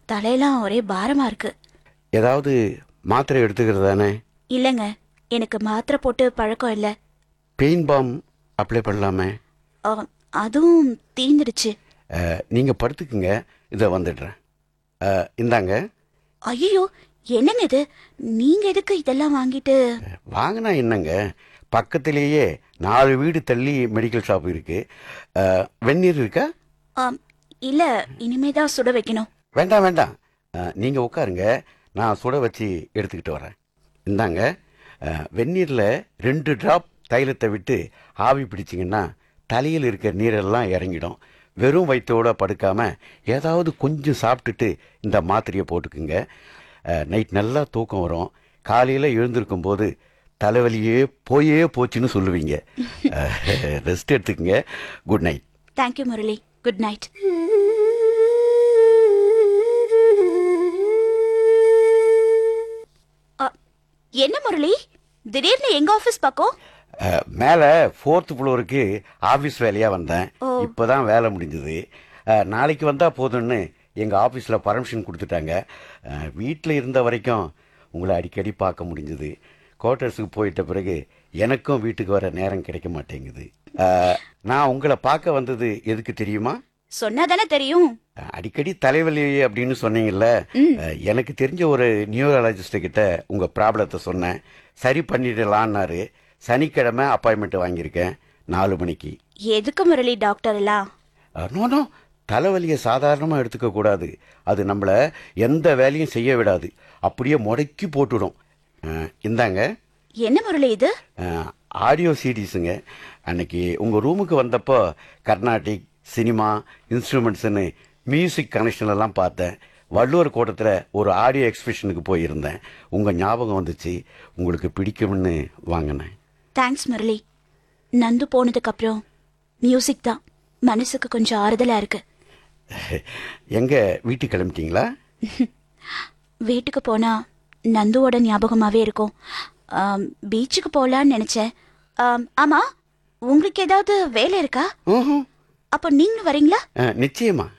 தலையெல்லாம் ஒரே பாரமா இருக்கு ஏதாவது மாத்திரை எடுத்துக்கிறது தானே இல்லைங்க எனக்கு மாத்திரை போட்டு பழக்கம் இல்லை பெயின் பாம் அப்ளை பண்ணலாமே ஆ, அதுவும் தீந்துடுச்சு அஹ், நீங்க படுத்துக்குங்க இதை வந்துடுறேன் அஹ், இந்தாங்க ஐயோ என்னங்க இது நீங்க எதுக்கு இதெல்லாம் வாங்கிட்டு வாங்கினா என்னங்க பக்கத்திலேயே நாலு வீடு தள்ளி மெடிக்கல் ஷாப் இருக்கு அஹ், வெந்நீர் இருக்கா ஆம், இல்ல இனிமேதான் சுட வைக்கணும் வேண்டாம் வேண்டாம் அஹ், நீங்க உட்காருங்க நான் சுட வச்சு எடுத்துக்கிட்டு வரேன் இந்தாங்க அஹ், வெந்நீர்ல ரெண்டு டிராப் தைலத்தை விட்டு ஆவி பிடிச்சிங்கன்னா தலையில் இருக்கிற நீரெல்லாம் இறங்கிடும் வெறும் வயிற்றோட படுக்காம ஏதாவது கொஞ்சம் சாப்பிட்டுட்டு இந்த மாத்திரையை போட்டுக்குங்க நைட் நல்லா தூக்கம் வரும் காலையில் எழுந்திருக்கும் போது தலைவலியே போயே போச்சுன்னு சொல்லுவீங்க ரெஸ்ட் எடுத்துக்கங்க good night thank you Murali good night அ, என்ன முரளி திடீர்னு எங்க ஆபீஸ் பக்கம் அஹ், மேல ஃபோர்த் ஃப்ளோருக்கு ஆபீஸ் வேலையா வந்தேன் ஓ. இப்பதான் வேலை முடிஞ்சது அஹ், நாளைக்கு வந்தா போதும்னு எங்க ஆபீஸ்ல பர்மிஷன் கொடுத்துட்டாங்க அஹ், வீட்ல இருந்த வரைக்கும் உங்களை அடிக்கடி பார்க்க முடிஞ்சது குவார்ட்டர்ஸுக்கு போயிட்ட பிறகு எனக்கும் வீட்டுக்கு வர நேரம் கிடைக்க மாட்டேங்குது அஹ், நான் உங்களை பார்க்க வந்தது எதுக்கு தெரியுமா சொன்னாதானே தெரியும் அஹ், அடிக்கடி தலைவலி அப்படின்னு சொன்னீங்கல்ல அஹ், எனக்கு தெரிஞ்ச ஒரு நியூரலாஜிஸ்ட் கிட்ட உங்க ப்ராப்ளத்தை சொன்னேன் சரி பண்ணிடலான்னாரு சனிக்கிழமை அப்பாயின்மெண்ட் வாங்கியிருக்கேன் நாலு மணிக்கு எதுக்கு முரளி டாக்டர் எல்லாம் நோ நோ தலைவலியை சாதாரணமாக எடுத்துக்க கூடாது அது நம்மளை எந்த வேலையும் செய்ய விடாது அப்படியே முடக்கி போட்டுடும் அஹ், இந்தாங்க என்ன முரளி இது ஆடியோ சீடிஸுங்க அன்னைக்கு உங்கள் ரூமுக்கு வந்தப்போ கர்நாடிக் சினிமா இன்ஸ்ட்ருமெண்ட்ஸ்னு மியூசிக் கனெக்ஷன் எல்லாம் பார்த்தேன் வள்ளுவர் கோட்டத்தில் ஒரு ஆடியோ எக்ஸிபிஷனுக்கு போயிருந்தேன் உங்கள் ஞாபகம் வந்துச்சு உங்களுக்கு பிடிக்கும்னு வாங்கினேன் தேங்க்ஸ் முரளி நந்து போனதுக்கு அப்புறம் மியூசிக் தான் மனசுக்கு கொஞ்சம் ஆறுதலா இருக்கு எங்கே வீட்டுக்கு கிளம்பிட்டீங்களா வீட்டுக்கு போனா நந்துவோட ஞாபகமாவே இருக்கும் ஆம், பீச்சுக்கு போலான்னு நினைச்சேன் ஆம், ஆமா உங்களுக்கு ஏதாவது வேலை இருக்கா ம்ஹும். அப்போ நீங்களும் வரீங்களா அஹ், நிச்சயமா